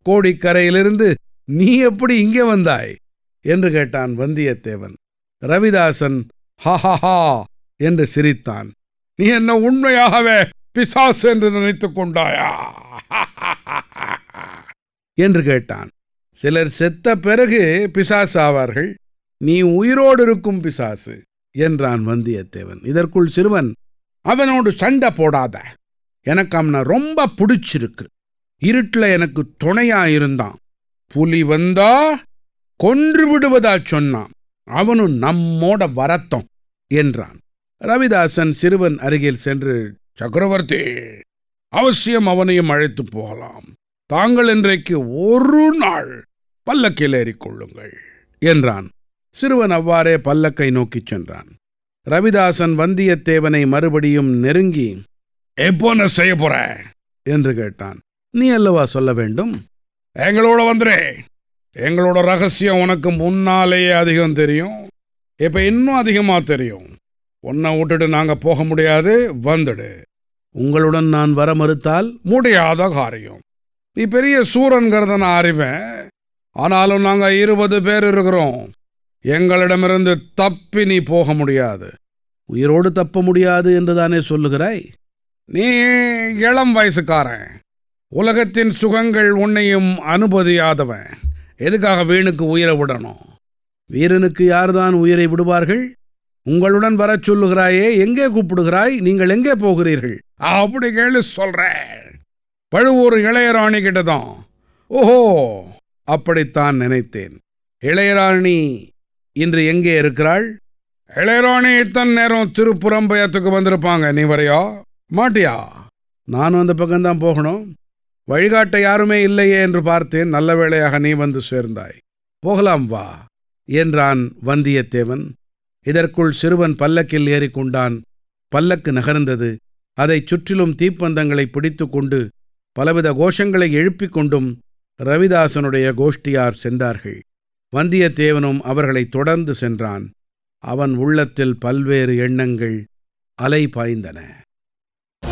கோடிக்கரையிலிருந்து நீ எப்படி இங்கே வந்தாய் என்று கேட்டான் வந்தியத்தேவன் ரவிதாசன் ஹஹஹா என்று சிரித்தான் நீ என்ன உண்மையாகவே பிசாசு என்று நினைத்துக் கொண்டாயா என்று கேட்டான் சிலர் செத்த பிறகு பிசாசு ஆவார்கள் நீ உயிரோடு இருக்கும் பிசாசு என்றான் வந்தியத்தேவன் இதற்குள் சிறுவன் அவனோடு சண்டை போடாத எனக்கு அவனை ரொம்ப பிடிச்சிருக்கு இருட்டுல எனக்கு துணையா இருந்தான் புலி வந்தா கொன்று விடுவதா சொன்னான் அவனும் நம்மோட வரத்தம் என்றான் ரவிதாசன் சிறுவன் அருகில் சென்று சக்கரவர்த்தி அவசியம் அவனையும் அழைத்து போகலாம் தாங்கள் இன்றைக்கு ஒரு நாள் பல்லக்கில் ஏறிக்கொள்ளுங்கள் என்றான் சிறுவன் அவ்வாறே பல்லக்கை நோக்கிச் சென்றான் ரவிதாசன் வந்தியத்தேவனை மறுபடியும் நெருங்கி எப்போ நான் செய்ய போற என்று கேட்டான் நீ அல்லவா சொல்ல வேண்டும் எங்களோட வந்துரே எங்களோட ரகசியம் உனக்கு முன்னாலேயே அதிகம் தெரியும் இப்ப இன்னும் அதிகமா தெரியும் உன்னை விட்டுட்டு நாங்க போக முடியாது வந்துடு உங்களுடன் நான் வர மறுத்தால் முடியாத காரியம் நீ பெரிய சூரன்கிறத நான் அறிவேன் ஆனாலும் நாங்க இருபது பேர் இருக்கிறோம் எங்களிடமிருந்து தப்பி நீ போக முடியாது உயிரோடு தப்ப முடியாது என்றுதானே சொல்லுகிறாய் நீ இளம் வயசுக்காரன் உலகத்தின் சுகங்கள் உன்னையும் அனுமதியாதவன் எதுக்காக வீணுக்கு உயிரை விடணும் வீரனுக்கு யார்தான் உயிரை விடுவார்கள் உங்களுடன் வரச் சொல்லுகிறாயே எங்கே கூப்பிடுகிறாய் நீங்கள் எங்கே போகிறீர்கள் அப்படி கேளு சொல்றேன் பழுவூர் இளையராணி கிட்டதான் ஓஹோ அப்படித்தான் நினைத்தேன் இளையராணி இன்று எங்கே இருக்கிறாள் இளையராணி இத்தனை நேரம் திருப்புறம்பயத்துக்கு வந்திருப்பாங்க நீ வரையா மாட்டியா நானும் அந்த பக்கம்தான் போகணும் வழிகாட்ட யாருமே இல்லையே என்று பார்த்தேன் நல்ல வேளையாக நீ வந்து சேர்ந்தாய் போகலாம் வா என்றான் வந்தியத்தேவன் இதற்குள் சிறுவன் பல்லக்கில் ஏறிக்கொண்டான் பல்லக்கு நகர்ந்தது அதைச் சுற்றிலும் தீப்பந்தங்களை பிடித்து கொண்டு பலவித கோஷங்களை எழுப்பிக் கொண்டும் ரவிதாசனுடைய கோஷ்டியார் சென்றார்கள் வந்தியத்தேவனும் அவர்களைத் தொடர்ந்து சென்றான் அவன் உள்ளத்தில் பல்வேறு எண்ணங்கள் அலை பாய்ந்தன